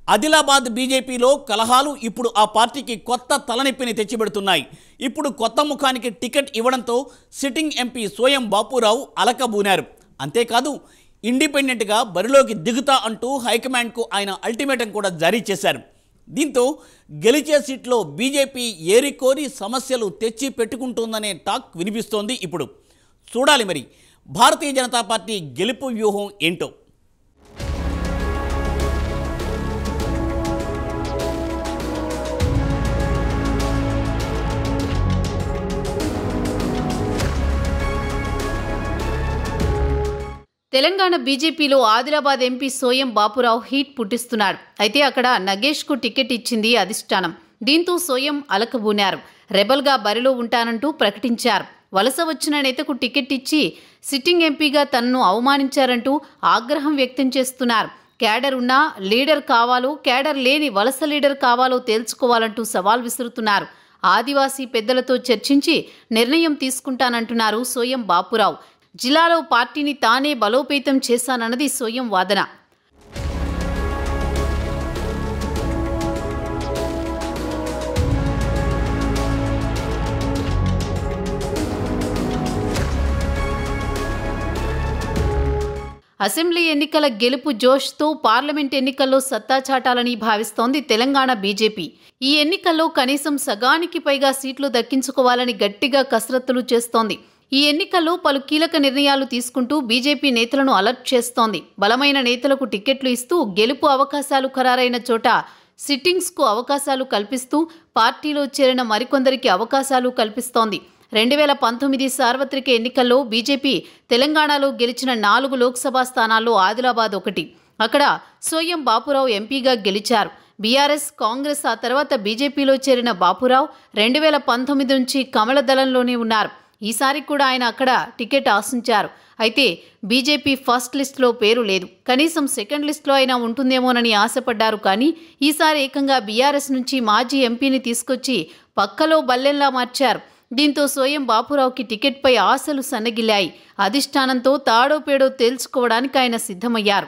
ఆదిలాబాద్ బీజేపీలో కలహాలు ఇప్పుడు ఆ పార్టీకి కొత్త తలనొప్పిని తెచ్చిపెడుతున్నాయి ఇప్పుడు కొత్త ముఖానికి టికెట్ ఇవ్వడంతో సిట్టింగ్ ఎంపీ సోయం బాపురావు అలకబూనారు అంతేకాదు ఇండిపెండెంట్గా బరిలోకి దిగుతా అంటూ హైకమాండ్కు ఆయన అల్టిమేటం కూడా జారీ చేశారు దీంతో గెలిచే సీట్లో బీజేపీ ఏరికోరి సమస్యలు తెచ్చి పెట్టుకుంటుందనే టాక్ వినిపిస్తోంది ఇప్పుడు చూడాలి మరి భారతీయ జనతా పార్టీ గెలుపు వ్యూహం ఏంటో తెలంగాణ బీజేపీలో ఆదిలాబాద్ ఎంపీ సోయం బాపురావు హీట్ పుట్టిస్తున్నాడు అయితే అక్కడ నగేష్కు టికెట్ ఇచ్చింది అధిష్టానం దీంతో సోయం అలకబూనారు రెబల్గా బరిలో ఉంటానంటూ ప్రకటించారు వలస వచ్చిన నేతకు టికెట్ ఇచ్చి సిట్టింగ్ ఎంపీగా తనను అవమానించారంటూ ఆగ్రహం వ్యక్తం చేస్తున్నారు క్యాడర్ ఉన్నా లీడర్ కావాలో క్యాడర్ లేని వలస లీడర్ కావాలో తేల్చుకోవాలంటూ సవాల్ విసురుతున్నారు ఆదివాసీ పెద్దలతో చర్చించి నిర్ణయం తీసుకుంటానంటున్నారు సోయం బాపురావు జిల్లాలో పార్టీని తానే బలోపేతం చేశానన్నది సోయం వాదన అసెంబ్లీ ఎన్నికల గెలుపు జోష్తో పార్లమెంట్ ఎన్నికల్లో సత్తా చాటాలని భావిస్తోంది తెలంగాణ బీజేపీ ఈ ఎన్నికల్లో కనీసం సగానికి పైగా సీట్లు దక్కించుకోవాలని గట్టిగా కసరత్తులు చేస్తోంది ఈ ఎన్నికల్లో పలు కీలక నిర్ణయాలు తీసుకుంటూ బీజేపీ నేతలను అలర్ట్ చేస్తోంది బలమైన నేతలకు టికెట్లు ఇస్తూ గెలుపు అవకాశాలు ఖరారైన చోట సిట్టింగ్స్కు అవకాశాలు కల్పిస్తూ పార్టీలో చేరిన మరికొందరికి అవకాశాలు కల్పిస్తోంది రెండు వేల పంతొమ్మిది సార్వత్రిక ఎన్నికల్లో బీజేపీ తెలంగాణలో గెలిచిన నాలుగు లోక్సభ స్థానాల్లో ఆదిలాబాద్ ఒకటి అక్కడ సోయం బాపురావు ఎంపీగా గెలిచారు బీఆర్ఎస్ కాంగ్రెస్ ఆ తర్వాత బీజేపీలో చేరిన బాపురావు రెండు వేల పంతొమ్మిది నుంచి కమల దళంలోనే ఉన్నారు ఈసారి కూడా ఆయన అక్కడ టికెట్ ఆశించారు అయితే బీజేపీ ఫస్ట్ లిస్టులో పేరు లేదు కనీసం సెకండ్ లిస్టులో అయినా ఉంటుందేమోనని ఆశపడ్డారు కానీ ఈసారి ఏకంగా బీఆర్ఎస్ నుంచి మాజీ ఎంపీని తీసుకొచ్చి పక్కలో బల్లెంలా మార్చారు దీంతో సోయం బాపురావుకి టికెట్పై ఆశలు సన్నగిల్లాయి అధిష్టానంతో తాడో పేడో తేల్చుకోవడానికి ఆయన సిద్ధమయ్యారు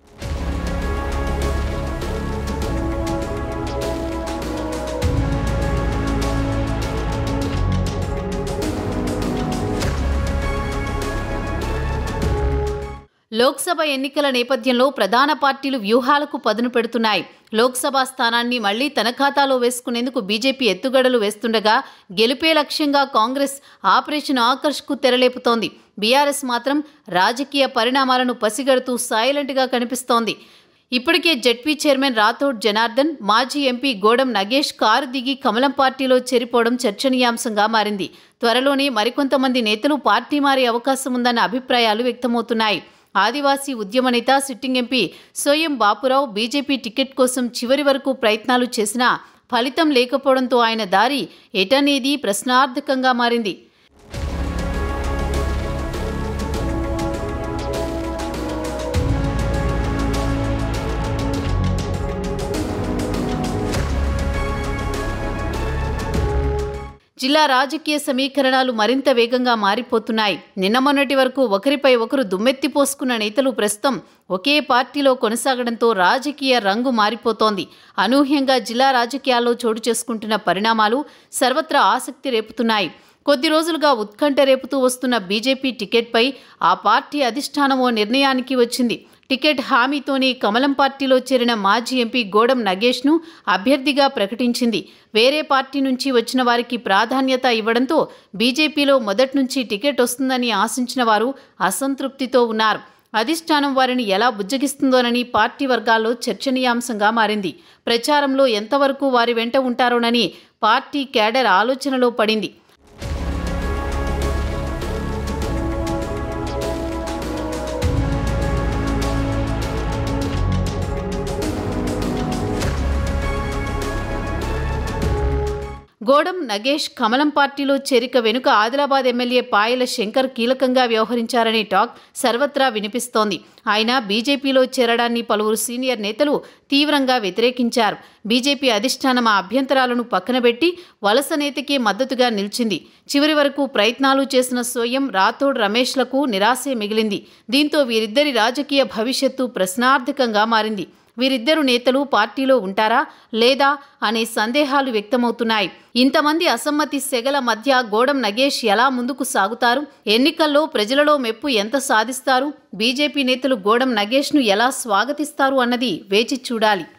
లోక్సభ ఎన్నికల నేపథ్యంలో ప్రధాన పార్టీలు వ్యూహాలకు పదును పెడుతున్నాయి లోక్సభ స్థానాన్ని మళ్లీ తన ఖాతాలో వేసుకునేందుకు బీజేపీ ఎత్తుగడలు వేస్తుండగా గెలిపే లక్ష్యంగా కాంగ్రెస్ ఆపరేషన్ ఆకర్ష్కు తెరలేపుతోంది బీఆర్ఎస్ మాత్రం రాజకీయ పరిణామాలను పసిగడుతూ సైలెంట్గా కనిపిస్తోంది ఇప్పటికే జెడ్పీ చైర్మన్ రాథోడ్ జనార్దన్ మాజీ ఎంపీ గోడం నగేష్ కారు దిగి కమలం పార్టీలో చేరిపోవడం చర్చనీయాంశంగా మారింది త్వరలోనే మరికొంతమంది నేతలు పార్టీ మారే అవకాశం ఉందన్న అభిప్రాయాలు వ్యక్తమవుతున్నాయి ఆదివాసీ ఉద్యమ నేత sitting MP Soyam Bapurao BJP ticket కోసం చివరి వరకు ప్రయత్నాలు చేసినా ఫలితం లేకపోవడంతో ఆయన దారి ఎటనేది ప్రశ్నార్థకంగా మారింది జిల్లా రాజకీయ సమీకరణాలు మరింత వేగంగా మారిపోతున్నాయి నిన్న మొన్నటి వరకు ఒకరిపై ఒకరు దుమ్మెత్తి పోసుకున్న నేతలు ప్రస్తుతం ఒకే పార్టీలో కొనసాగడంతో రాజకీయ రంగు మారిపోతోంది అనూహ్యంగా జిల్లా రాజకీయాల్లో చోటు చేసుకుంటున్న పరిణామాలు సర్వత్రా ఆసక్తి రేపుతున్నాయి కొద్ది రోజులుగా ఉత్కంఠ రేపుతూ వస్తున్న బీజేపీ టికెట్పై ఆ పార్టీ అధిష్టానం ఓ నిర్ణయానికి వచ్చింది టికెట్ హామీతోనే కమలం పార్టీలో చేరిన మాజీ ఎంపీ గోడం నగేష్ను అభ్యర్థిగా ప్రకటించింది వేరే పార్టీ నుంచి వచ్చిన వారికి ప్రాధాన్యత ఇవ్వడంతో బీజేపీలో మొదటి నుంచి టికెట్ వస్తుందని ఆశించిన వారు అసంతృప్తితో ఉన్నారు అధిష్టానం వారిని ఎలా బుజ్జగిస్తుందోనని పార్టీ వర్గాల్లో చర్చనీయాంశంగా మారింది ప్రచారంలో ఎంతవరకు వారి వెంట ఉంటారోనని పార్టీ కేడర్ ఆలోచనలో పడింది గోడం నగేష్ కమలం పార్టీలో చేరిక వెనుక ఆదిలాబాద్ ఎమ్మెల్యే పాయల శంకర్ కీలకంగా వ్యవహరించారనే టాక్ సర్వత్రా వినిపిస్తోంది ఆయన బీజేపీలో చేరడాన్ని పలువురు సీనియర్ నేతలు తీవ్రంగా వ్యతిరేకించారు బీజేపీ అధిష్టానం ఆ అభ్యంతరాలను పక్కనబెట్టి వలస నేతకే మద్దతుగా నిలిచింది చివరి వరకు ప్రయత్నాలు చేసిన సోయం రాథోడ్ రమేష్లకు నిరాశే మిగిలింది దీంతో వీరిద్దరి రాజకీయ భవిష్యత్తు ప్రశ్నార్థకంగా మారింది వీరిద్దరు నేతలు పార్టీలో ఉంటారా లేదా అనే సందేహాలు వ్యక్తమవుతున్నాయి ఇంతమంది అసమ్మతి సెగల మధ్య గోడం నగేష్ ఎలా ముందుకు సాగుతారు ఎన్నికల్లో ప్రజలలో మెప్పు ఎంత సాధిస్తారు బీజేపీ నేతలు గోడం నగేష్ను ఎలా స్వాగతిస్తారు అన్నది వేచి చూడాలి